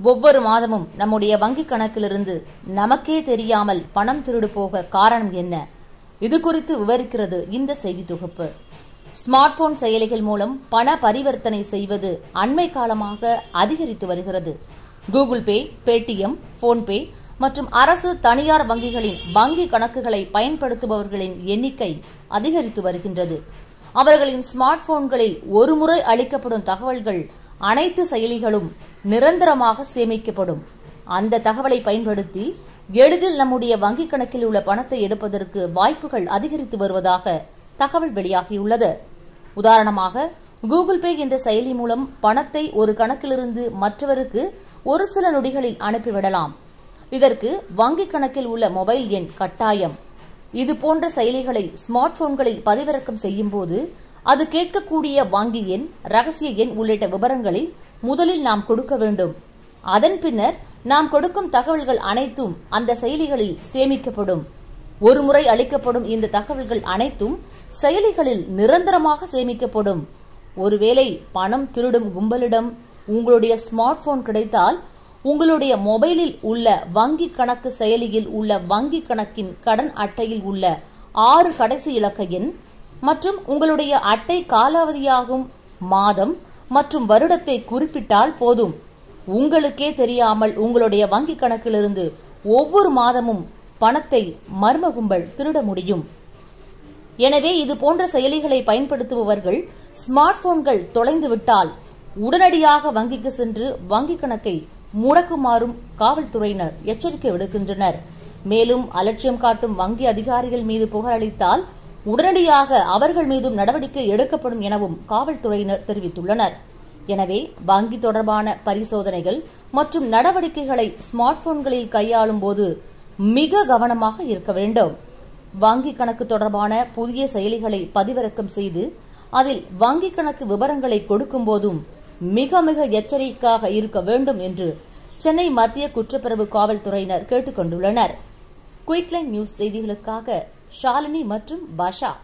ஒவ்வொரு மாதமும் நம்முடைய வங்கிக் கணக்கிலிருந்து நமக்கே தெரியாமல் பணம் திருடு போக காரணம் என்ன இது குறித்து விவரிக்கிறது இந்த செய்தி தொகுப்பு ஸ்மார்ட் போன் செயலிகள் மூலம் பண பரிவர்த்தனை செய்வது அண்மை காலமாக அதிகரித்து வருகிறது கூகுள் பே பேடிஎம் போன்பே மற்றும் அரசு தனியார் வங்கிகளின் வங்கி கணக்குகளை பயன்படுத்துபவர்களின் எண்ணிக்கை அதிகரித்து வருகின்றது அவர்களின் ஸ்மார்ட் போன்களில் ஒருமுறை அளிக்கப்படும் தகவல்கள் அனைத்து செயலிகளும் நிரந்தரமாக சேமிக்கப்படும் அந்த தகவலை பயன்படுத்தி எளிதில் நம்முடைய வங்கிக் கணக்கில் உள்ள பணத்தை எடுப்பதற்கு வாய்ப்புகள் அதிகரித்து வருவதாக தகவல் வெளியாகியுள்ளது உதாரணமாக கூகுள் பே என்ற செயலி மூலம் பணத்தை ஒரு கணக்கிலிருந்து மற்றவருக்கு ஒரு சில நொடிகளில் அனுப்பிவிடலாம் இதற்கு வங்கிக் கணக்கில் உள்ள மொபைல் எண் கட்டாயம் இது போன்ற செயலிகளை ஸ்மார்ட் போன்களில் பதிவிறக்கம் செய்யும் போது அது கேட்கக்கூடிய வங்கி எண் ரகசிய எண் உள்ளிட்ட விவரங்களில் முதலில் நாம் கொடுக்க வேண்டும் அதன் பின்னர் நாம் கொடுக்கும் தகவல்கள் அனைத்தும் அந்த செயலிகளில் சேமிக்கப்படும் ஒருமுறை அளிக்கப்படும் இந்த தகவல்கள் அனைத்தும் செயலிகளில் நிரந்தரமாக சேமிக்கப்படும் ஒருவேளை பணம் திருடும் கும்பலிடம் உங்களுடைய ஸ்மார்ட் போன் கிடைத்தால் உங்களுடைய மொபைலில் உள்ள வங்கி கணக்கு செயலியில் உள்ள வங்கி கணக்கின் கடன் அட்டையில் உள்ள ஆறு கடைசி இலக்க எண் மற்றும் உங்களுடைய அட்டை காலாவதியாகும் மாதம் மற்றும் வருடத்தை குறிப்பிட்டால் போதும் உங்களுக்கே தெரியாமல் உங்களுடைய வங்கி கணக்கிலிருந்து ஒவ்வொரு மாதமும் பணத்தை மர்ம கும்பல் திருட முடியும் எனவே இது போன்ற செயலிகளை பயன்படுத்துபவர்கள் ஸ்மார்ட் போன்கள் தொலைந்து விட்டால் உடனடியாக வங்கிக்கு சென்று வங்கி கணக்கை முடக்குமாறும் காவல்துறையினர் எச்சரிக்கை விடுக்கின்றனர் மேலும் அலட்சியம் காட்டும் வங்கி அதிகாரிகள் மீது புகார் அளித்தால் உடனடியாக அவர்கள் மீதும் நடவடிக்கை எடுக்கப்படும் எனவும் காவல்துறையினர் தெரிவித்துள்ளனர் எனவே வங்கி தொடர்பான பரிசோதனைகள் மற்றும் நடவடிக்கைகளை ஸ்மார்ட் போன்களில் கையாளும் போது மிக கவனமாக இருக்க வேண்டும் வங்கி கணக்கு தொடர்பான புதிய செயலிகளை பதிவிறக்கம் செய்து அதில் வங்கி கணக்கு விவரங்களை கொடுக்கும் போதும் மிக மிக எச்சரிக்கையாக இருக்க வேண்டும் என்று சென்னை மத்திய குற்றப்பிரவு காவல்துறையினர் கேட்டுக் கொண்டுள்ளனர் குயிக்லைன் நியூஸ் செய்திகளுக்காக ஷாலினி மற்றும் பாஷா